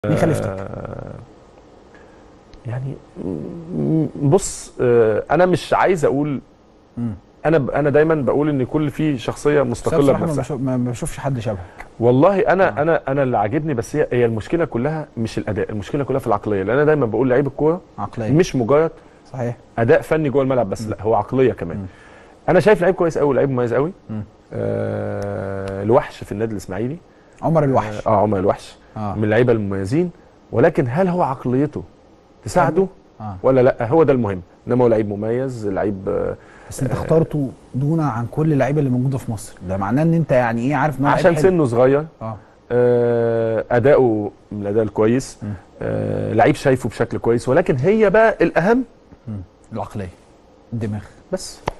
مين خليفتك؟ آه، يعني م- بص آه، انا مش عايز اقول مم. انا ب- انا دايما بقول ان كل فيه شخصيه بس أنا مستقله بصراحه ما بنفسها بشوف- ما بشوفش حد شبهك والله انا آه. انا انا اللي عاجبني بس هي هي المشكله كلها مش الاداء المشكله كلها في العقليه لان انا دايما بقول لعيب الكوره عقليه مش مجرد صحيح اداء فني جوه الملعب بس لا هو عقليه كمان مم. انا شايف لعيب كويس قوي لعيب مميز قوي مم. آه الوحش في النادي الاسماعيلي عمر الوحش اه عمر الوحش اه من اللعيبه المميزين ولكن هل هو عقليته تساعده اه ولا لا هو ده المهم انما هو لعيب مميز لعيب آه، بس انت اخترته دون عن كل اللعيبه اللي موجوده في مصر ده معناه ان انت يعني ايه عارف ان هو لعيب عشان حلو. سنه صغير اه آه، اداؤه من الاداء الكويس مم. آه، لعيب شايفه بشكل كويس ولكن هي بقى الاهم العقليه الدماغ بس